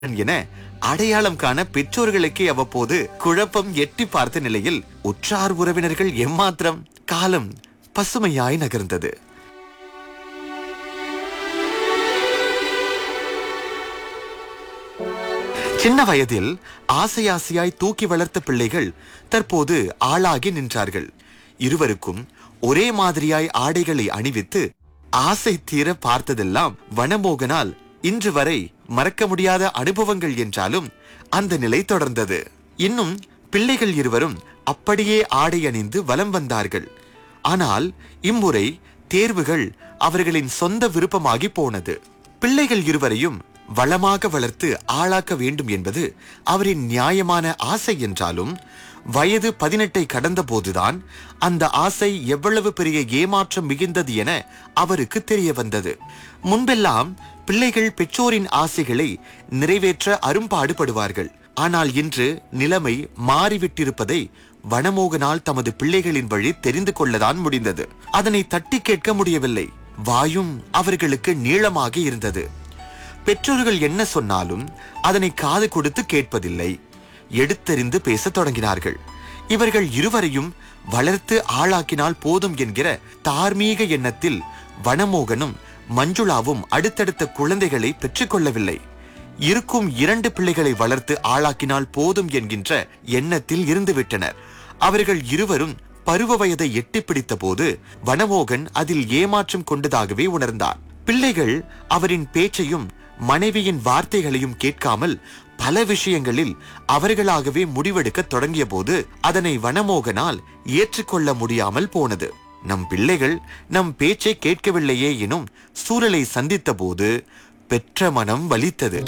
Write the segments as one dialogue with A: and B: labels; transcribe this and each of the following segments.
A: என அடையாளம் காண பெற்றோர்களுக்கே அவ்வப்போது குழப்பம் எட்டி பார்த்த நிலையில் உற்றார் உறவினர்கள் எம்மாத்திரம் காலம் பசுமையாய் நகர்ந்தது சின்ன வயதில் ஆசை ஆசையாய் தூக்கி வளர்த்த பிள்ளைகள் தற்போது ஆளாகி நின்றார்கள் இருவருக்கும் ஒரே மாதிரியாய் ஆடைகளை அணிவித்து ஆசை தீர பார்த்ததெல்லாம் வனமோகனால் இன்று வரை மறக்க முடியாத அனுபவங்கள் என்றாலும் அந்த நிலை தொடர்ந்தது இன்னும் பிள்ளைகள் இருவரும் அப்படியே ஆடை அணிந்து வலம் வந்தார்கள் ஆனால் இம்முறை தேர்வுகள் அவர்களின் சொந்த விருப்பமாகி போனது பிள்ளைகள் இருவரையும் வளமாக வளர்த்து ஆளாக்க வேண்டும் என்பது அவரின் நியாயமான ஆசை என்றாலும் வயது பதினெட்டை கடந்த போதுதான் அந்த ஆசை எவ்வளவு பெரிய ஏமாற்றம் மிகுந்தது என அவருக்கு தெரிய வந்தது முன்பெல்லாம் பிள்ளைகள் பெற்றோரின் ஆசைகளை நிறைவேற்ற அரும்பாடுபடுவார்கள் ஆனால் இன்று நிலைமை மாறிவிட்டிருப்பதை வனமோகனால் தமது பிள்ளைகளின் வழி தெரிந்து கொள்ளதான் முடிந்தது அதனை தட்டி கேட்க முடியவில்லை வாயும் அவர்களுக்கு நீளமாக இருந்தது பெற்றோர்கள் என்ன சொன்னாலும் அதனை காது கொடுத்து கேட்பதில்லை எடுத்தறிந்து பேசத் தொடங்கினார்கள் இவர்கள் இருவரையும் வளர்த்து ஆளாக்கினால் போதும் என்கிற தார்மீக எண்ணத்தில் வனமோகனும் மஞ்சுளாவும் அடுத்தடுத்த குழந்தைகளை பெற்றுக்கொள்ளவில்லை இருக்கும் இரண்டு பிள்ளைகளை வளர்த்து ஆளாக்கினால் போதும் என்கின்ற எண்ணத்தில் இருந்துவிட்டனர் அவர்கள் இருவரும் பருவ வயதை எட்டி பிடித்த போது வனமோகன் அதில் ஏமாற்றம் கொண்டதாகவே உணர்ந்தார் பிள்ளைகள் அவரின் பேச்சையும் மனைவியின் வார்த்தைகளையும் கேட்காமல் பல விஷயங்களில் அவர்களாகவே முடிவெடுக்க தொடங்கிய போது அதனை வனமோகனால் ஏற்றுக்கொள்ள முடியாமல் போனது நம் பிள்ளைகள் நம் பேச்சை கேட்கவில்லையே எனும் சூழலை சந்தித்த போது பெற்ற மனம் வலித்தது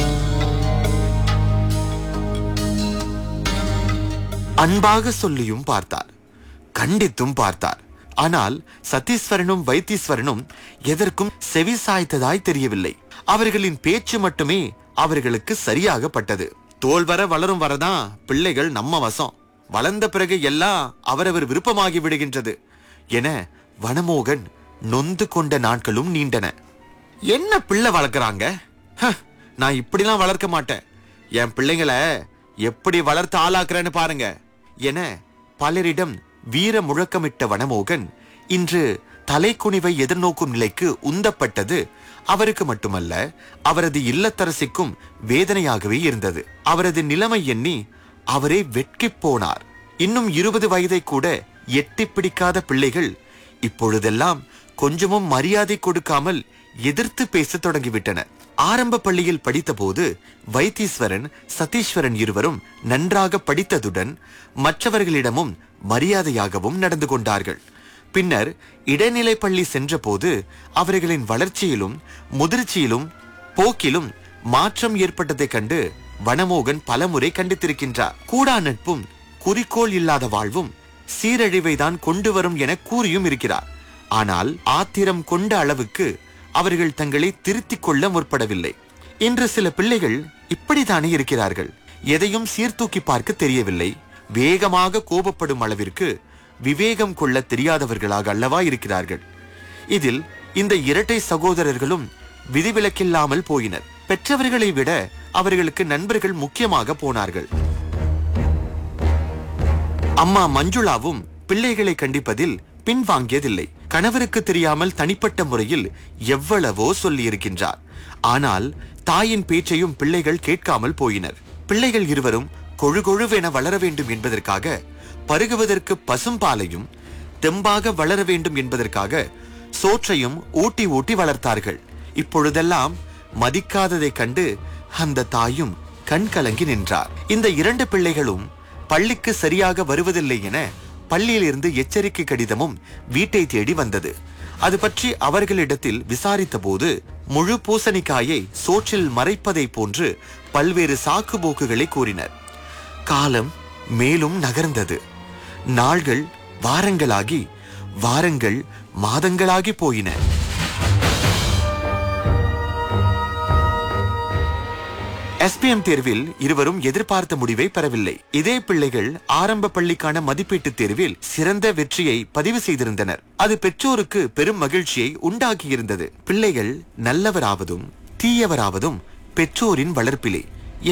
A: அன்பாக சொல்லியும் பார்த்தார் கண்டித்தும் பார்த்தார் ஆனால் சத்தீஸ்வரனும் வைத்தீஸ்வரனும் எதற்கும் செவி சாய்த்ததாய் தெரியவில்லை அவர்களின் பேச்சு மட்டுமே அவர்களுக்கு சரியாக பட்டது தோல் வர வளரும் வரதான் பிள்ளைகள் நம்ம வசம் வளர்ந்த பிறகு எல்லாம் அவரவர் விருப்பமாகி விடுகின்றது என வனமோகன் நொந்து கொண்ட நாட்களும் நீண்டன என்ன பிள்ளை வளர்க்கறாங்க ஹ, நான் இப்படிலாம் வளர்க்க மாட்டேன் என் பிள்ளைங்களை எப்படி வளர்த்து ஆளாக்குறேன்னு பாருங்க என பலரிடம் வீர முழக்கமிட்ட வனமோகன் இன்று தலைக்குனிவை எதிர்நோக்கும் நிலைக்கு உந்தப்பட்டது அவருக்கு மட்டுமல்ல அவரது இல்லத்தரசிக்கும் வேதனையாகவே இருந்தது அவரது நிலைமை எண்ணி அவரே வெட்கிப் போனார் இன்னும் இருபது வயதை கூட எட்டி பிடிக்காத பிள்ளைகள் இப்பொழுதெல்லாம் கொஞ்சமும் மரியாதை கொடுக்காமல் எதிர்த்து பேசத் தொடங்கிவிட்டனர் ஆரம்ப பள்ளியில் படித்தபோது வைத்தீஸ்வரன் சதீஸ்வரன் இருவரும் நன்றாக படித்ததுடன் மற்றவர்களிடமும் மரியாதையாகவும் நடந்து கொண்டார்கள் பின்னர் இடைநிலை பள்ளி சென்றபோது அவர்களின் வளர்ச்சியிலும் முதிர்ச்சியிலும் போக்கிலும் மாற்றம் ஏற்பட்டதைக் கண்டு வனமோகன் பலமுறை கண்டித்திருக்கின்றார் கூடா நட்பும் குறிக்கோள் இல்லாத வாழ்வும் சீரழிவைதான் கொண்டு வரும் என கூறியும் இருக்கிறார் ஆனால் ஆத்திரம் கொண்ட அளவுக்கு அவர்கள் தங்களை திருத்திக் கொள்ள முற்படவில்லை இன்று சில பிள்ளைகள் இப்படித்தானே இருக்கிறார்கள் எதையும் சீர்தூக்கி பார்க்க தெரியவில்லை வேகமாக கோபப்படும் அளவிற்கு விவேகம் கொள்ள தெரியாதவர்களாக அல்லவா இருக்கிறார்கள் இதில் இந்த இரட்டை சகோதரர்களும் விதிவிலக்கில்லாமல் போயினர் பெற்றவர்களை விட அவர்களுக்கு நண்பர்கள் முக்கியமாக போனார்கள் அம்மா மஞ்சுளாவும் பிள்ளைகளை கண்டிப்பதில் பின்வாங்கியதில்லை கணவருக்கு தெரியாமல் தனிப்பட்ட முறையில் எவ்வளவோ சொல்லியிருக்கின்றார் ஆனால் தாயின் பேச்சையும் பிள்ளைகள் கேட்காமல் போயினர் பிள்ளைகள் இருவரும் கொழு கொழுவென வளர வேண்டும் என்பதற்காக பருகுவதற்கு பசும்பாலையும் தெம்பாக வளர வேண்டும் என்பதற்காக சோற்றையும் ஊட்டி ஊட்டி வளர்த்தார்கள் இப்பொழுதெல்லாம் மதிக்காததைக் கண்டு அந்த தாயும் கண் கலங்கி நின்றார் இந்த இரண்டு பிள்ளைகளும் பள்ளிக்கு சரியாக வருவதில்லை என பள்ளியிலிருந்து எச்சரிக்கை கடிதமும் வீட்டை தேடி வந்தது அது பற்றி அவர்களிடத்தில் விசாரித்த போது முழு பூசணிக்காயை சோற்றில் மறைப்பதை போன்று பல்வேறு சாக்குபோக்குகளை கூறினர் காலம் மேலும் நகர்ந்தது நாள்கள் வாரங்களாகி வாரங்கள் மாதங்களாகி போயின எஸ்பிஎம் தேர்வில் இருவரும் எதிர்பார்த்த முடிவை பெறவில்லை இதே பிள்ளைகள் ஆரம்ப பள்ளிக்கான மதிப்பீட்டுத் தேர்வில் சிறந்த வெற்றியை பதிவு செய்திருந்தனர் அது பெற்றோருக்கு பெரும் மகிழ்ச்சியை உண்டாக்கியிருந்தது பிள்ளைகள் நல்லவராவதும் தீயவராவதும் பெற்றோரின் வளர்ப்பிலே